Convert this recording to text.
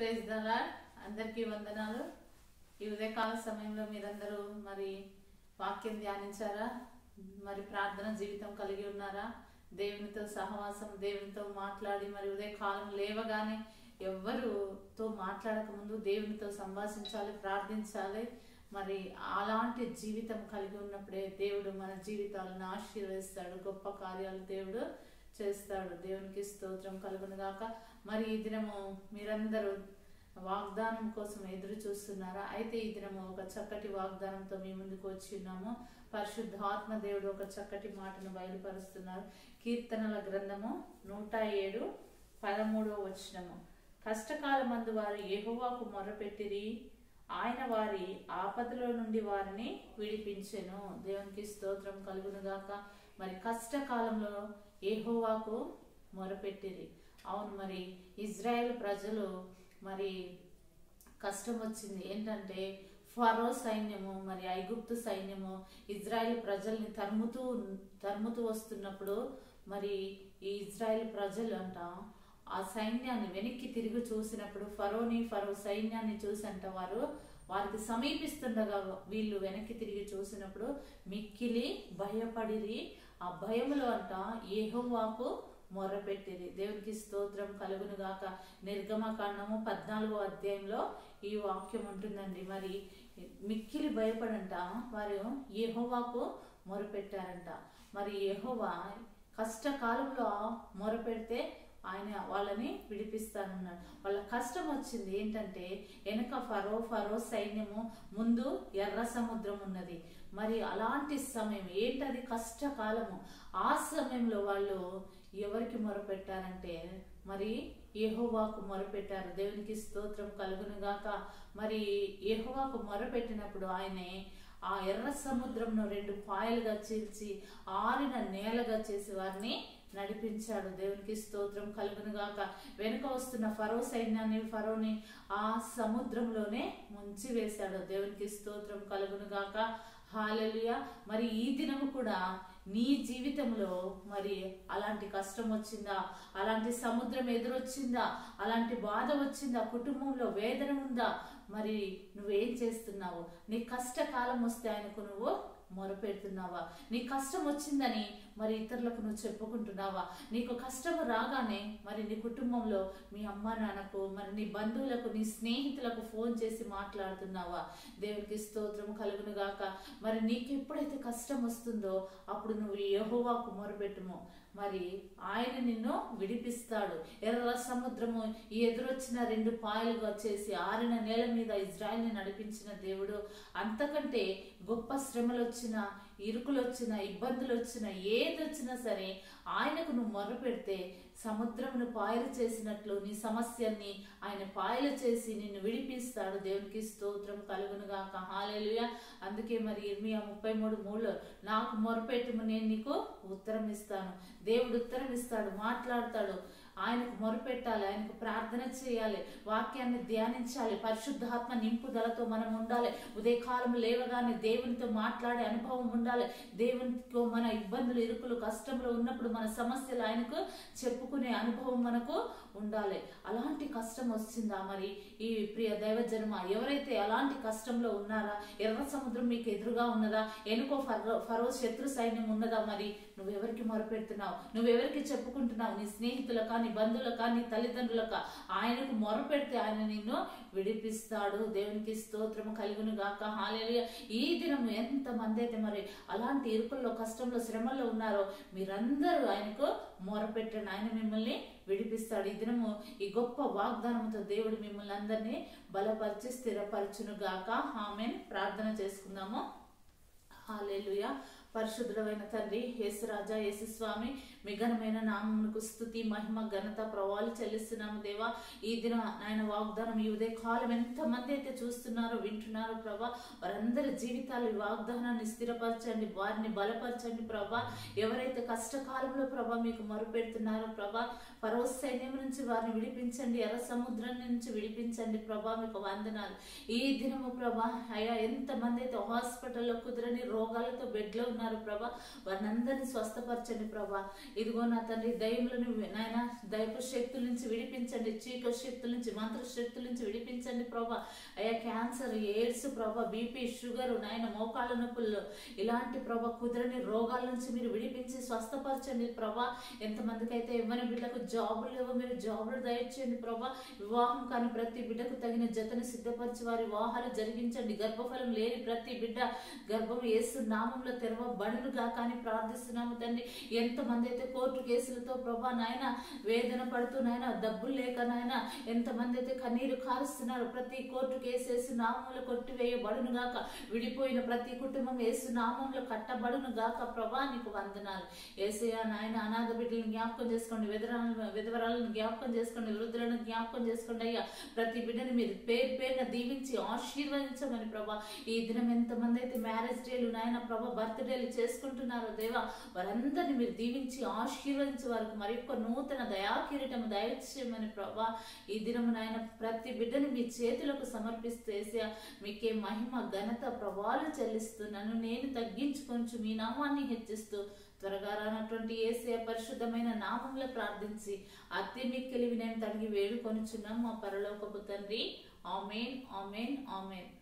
praise the lord అందరికీ వందనాలు ఈ ఉదయకాల సమయంలో మీరందరూ మరి వాక్యం ధ్యానించారా మరి ప్రార్థన జీవితం కలిగి ఉన్నారా దేవునితో సహవాసం దేవునితో మాట్లాడి మరి ఉదయకాలం లేవగానే ఎవ్వరుతో మాట్లాడక ముందు దేవునితో సంభాషించాలి ప్రార్థించాలి మరి అలాంటి జీవితం కలిగి ఉన్నప్పుడే దేవుడు మన జీవితాలను ఆశీర్వదిస్తాడు గొప్ప కార్యాలు దేవుడు చేస్తాడు దేవునికి స్తోత్రం కలుగును గాక మరి ఈ దినము మీరందరూ వాగ్దానం కోసం ఎదురు చూస్తున్నారా అయితే ఈ దినము ఒక చక్కటి వాగ్దానంతో మీ ముందుకు వచ్చి ఉన్నాము పరిశుద్ధాత్మ దేవుడు ఒక చక్కటి మాటను బయలుపరుస్తున్నారు కీర్తనల గ్రంథము నూట ఏడు పదమూడవ వచనము కష్టకాలమందు వారు యెహోవాకు మొరపెట్టిరి ఆయన వారి ఆపదలో నుండి వారిని విడిపించెను దేవునికి స్తోత్రం కలుగును గాక మరి కష్టకాలంలో యెహోవాకు మొరపెట్టిరి అవును మరి ఇజ్రాయెల్ ప్రజలు మరి కష్టం వచ్చింది ఏంటంటే ఫరో సైన్యము మరి ఐగుప్తు సైన్యము ఇజ్రాయెల్ ప్రజల్ని తరుముతూ తరుముతూ వస్తున్నప్పుడు మరి ఈ ఇజ్రాయెల్ ప్రజలు అంట ఆ సైన్యాన్ని వెనక్కి తిరిగి చూసినప్పుడు ఫరోని ఫరో సైన్యాన్ని చూసంట వారు వారికి సమీపిస్తుండగా వీళ్ళు వెనక్కి తిరిగి చూసినప్పుడు మిక్కిలి భయపడిరి ఆ భయములో అంట ఏహోవాకు మొర్రపెట్టిరి దేవునికి స్తోత్రం కలుగును గాక నిర్గమకాండము పద్నాలుగో అధ్యాయంలో ఈ వాక్యం ఉంటుందండి మరి మిక్కిలి భయపడంట వారు యెహోవాకు మొరపెట్టారంట మరి యెహోవా కష్టకాలంలో మొరపెడితే ఆయన వాళ్ళని విడిపిస్తానన్నాడు వాళ్ళ కష్టం వచ్చింది ఏంటంటే వెనక ఫరో ఫరో సైన్యము ముందు ఎర్ర సముద్రం ఉన్నది మరి అలాంటి సమయం ఏంటది కష్టకాలము ఆ సమయంలో వాళ్ళు ఎవరికి మొరపెట్టారంటే మరి యెహోవాకు మొరపెట్టారు దేవునికి స్తోత్రం కలుగును గాక మరి యెహోవాకు మొరపెట్టినప్పుడు ఆయనే ఆ ఎర్ర సముద్రంను రెండు పాయలుగా చీల్చి ఆరిన నేలగా చేసి వారిని నడిపించాడు దేవునికి స్తోత్రం కలుగును గాక వెనుక వస్తున్న ఫరో సైన్యాన్ని ఫరోని ఆ సముద్రంలోనే ముంచి వేశాడు దేవునికి స్తోత్రం కలుగును గాక హాలెలుయ మరి ఈ దినము కూడా నీ జీవితంలో మరి అలాంటి కష్టం వచ్చిందా అలాంటి సముద్రం ఎదురొచ్చిందా అలాంటి బాధ వచ్చిందా కుటుంబంలో వేదన ఉందా మరి నువ్వేం చేస్తున్నావు నీ కష్టకాలం వస్తే ఆయనకు నువ్వు మొరపెడుతున్నావా నీ కష్టం వచ్చిందని మరి ఇతరులకు నువ్వు చెప్పుకుంటున్నావా నీకు కష్టం రాగానే మరి నీ కుటుంబంలో మీ అమ్మ నాన్నకు మరి నీ బంధువులకు నీ స్నేహితులకు ఫోన్ చేసి మాట్లాడుతున్నావా దేవునికి స్తోత్రం కలుగును గాక మరి నీకు ఎప్పుడైతే కష్టం వస్తుందో అప్పుడు నువ్వు యహోవాకు మొరపెట్టుము మరి ఆయన నిన్ను విడిపిస్తాడు ఎర్ర సముద్రము ఈ ఎదురొచ్చిన రెండు పాయలుగా చేసి ఆరిన నేల మీద ఇజ్రాయల్ని నడిపించిన దేవుడు అంతకంటే గొప్ప శ్రమలు వచ్చిన ఇరుకులు వచ్చిన ఇబ్బందులు వచ్చిన ఏది వచ్చినా సరే ఆయనకు నువ్వు మొర్ర పెడితే సముద్రమును పాయలు చేసినట్లు నీ సమస్యని ఆయన పాయలు చేసి నిన్ను విడిపిస్తాడు దేవునికి స్తోత్రం కలుగునుగా హాలేలుయ అందుకే మరి ఇర్మియా ముప్పై మూడు మూడులో నాకు మొరపెట్టుము నేను నీకు ఉత్తరం ఇస్తాను దేవుడు ఉత్తరం ఇస్తాడు మాట్లాడతాడు ఆయనకు మొరపెట్టాలి ఆయనకు ప్రార్థన చేయాలి వాక్యాన్ని ధ్యానించాలి పరిశుద్ధాత్మ నింపుదలతో మనం ఉండాలి ఉదయకాలం లేవగానే దేవునితో మాట్లాడే అనుభవం ఉండాలి దేవునితో మన ఇబ్బందులు ఇరుకులు కష్టంలో ఉన్నప్పుడు మన సమస్యలు ఆయనకు చెప్పుకునే అనుభవం మనకు ఉండాలి అలాంటి కష్టం వచ్చిందా మరి ఈ ప్రియ దైవజన్మ ఎవరైతే అలాంటి కష్టంలో ఉన్నారా ఎర్ర సముద్రం మీకు ఎదురుగా ఉన్నదా ఎనుకో ఫరో ఫరో శత్రు సైన్యం ఉన్నదా మరి నువ్వెవరికి మొరపెడుతున్నావు నువ్వెవరికి చెప్పుకుంటున్నావు నీ స్నేహితులకా నీ బంధువులకా నీ తల్లిదండ్రులకా ఆయనకు మొరపెడితే ఆయన నిన్ను విడిపిస్తాడు దేవునికి స్తోత్రం కలుగును గాక హాలేలుయ ఈ దినం ఎంత మంది అయితే మరి అలాంటి ఇరుకుల్లో కష్టంలో శ్రమల్లో ఉన్నారో మీరందరూ ఆయనకు మొరపెట్టండి ఆయన మిమ్మల్ని విడిపిస్తాడు ఈ దినము ఈ గొప్ప వాగ్దానంతో దేవుడు మిమ్మల్ని అందరినీ బలపరిచి స్థిరపరచును గాక ఆమెన్ ప్రార్థన చేసుకుందాము హాలేలుయ పరిశుద్ధుడమైన తండ్రి యేసురాజా యేసు స్వామి మీ ఘనమైన నామమునకు స్థుతి మహిమ ఘనత ప్రవాలు చెల్లిస్తున్నాము దేవా ఈ దిన ఆయన వాగ్దానం ఈ ఉదయ కాలం ఎంతమంది అయితే చూస్తున్నారో వింటున్నారో ప్రభా వారందరి జీవితాలు ఈ వాగ్దానాన్ని స్థిరపరచండి వారిని బలపరచండి ప్రభా ఎవరైతే కష్టకాలంలో ప్రభా మీకు మొరుపెడుతున్నారో ప్రభా పర్వ సైన్యం నుంచి వారిని విడిపించండి ఎర్ర సముద్రం నుంచి విడిపించండి ప్రభా మీకు వందనాలు ఈ దినము ప్రభా అయ్యా ఎంతమంది అయితే హాస్పిటల్లో కుదరని రోగాలతో బెడ్లో ఉన్నారు ప్రభా వారిని అందరినీ స్వస్థపరచండి ప్రభా ఇదిగో నా తండ్రి దయములను నాయన దైవ శక్తుల నుంచి విడిపించండి చీక శక్తుల నుంచి మంత్ర శక్తుల నుంచి విడిపించండి ప్రభా అయ్యా క్యాన్సర్ ఎయిడ్స్ ప్రభా బీపీ షుగర్ నాయన మోకాళ్ళ నొప్పుల్లో ఇలాంటి ప్రభా కుదరని రోగాల నుంచి మీరు విడిపించి స్వస్థపరచండి ప్రభా ఎంతమందికి అయితే ఇవ్వని బిడ్డకు జాబులు లేవో మీరు జాబులు దయచేయండి ప్రభా వివాహం కాని ప్రతి బిడ్డకు తగిన జతను సిద్ధపరిచి వారి వివాహాలు జరిగించండి గర్భఫలం లేని ప్రతి బిడ్డ గర్భం ఏసు నామంలో తెరవబడునుగా కానీ ప్రార్థిస్తున్నాము తండ్రి ఎంతమంది అయితే కోర్టు కేసులతో ప్రభా నాయన వేదన పడుతూ నాయన డబ్బులు లేక నాయన ఎంతమంది అయితే కన్నీరు కారుస్తున్నారు ప్రతి కోర్టు కేసు వేసు నామంలో కొట్టివేయబడును గాక విడిపోయిన ప్రతి కుటుంబం ఏసు నామంలో కట్టబడును గాక ప్రభా నీకు వందనాలు ఏసయ్య నాయన అనాథ బిడ్డలను జ్ఞాపకం చేసుకోండి విధవరాలను విధవరాలను జ్ఞాపకం చేసుకోండి వృద్ధులను జ్ఞాపకం చేసుకోండి అయ్యా ప్రతి బిడ్డని మీరు పేరు పేరున దీవించి ఆశీర్వదించమని ప్రభా ఈ దినం ఎంతమంది అయితే మ్యారేజ్ డేలు నాయన ప్రభా బర్త్డేలు చేసుకుంటున్నారో దేవా వారందరిని మీరు దీవించి ఆశీర్వదించి వారికి మరి యొక్క నూతన దయాకిరీటము దయచేయమని ప్రభా ఈ దినము నాయన ప్రతి బిడ్డని మీ చేతులకు సమర్పిస్తూ ఏసయ్య మీకే మహిమ ఘనత ప్రభావాలు చెల్లిస్తున్నాను నేను తగ్గించుకొంచు మీ నామాన్ని హెచ్చిస్తూ త్వరగా రానటువంటి ఏసే పరిశుద్ధమైన నామంలో ప్రార్థించి అతి మిక్కిలివి నేను తడిగి వేడుకొనుచున్నాం మా పరలోకపు తండ్రి ఆమెన్ ఆమెన్ ఆమెన్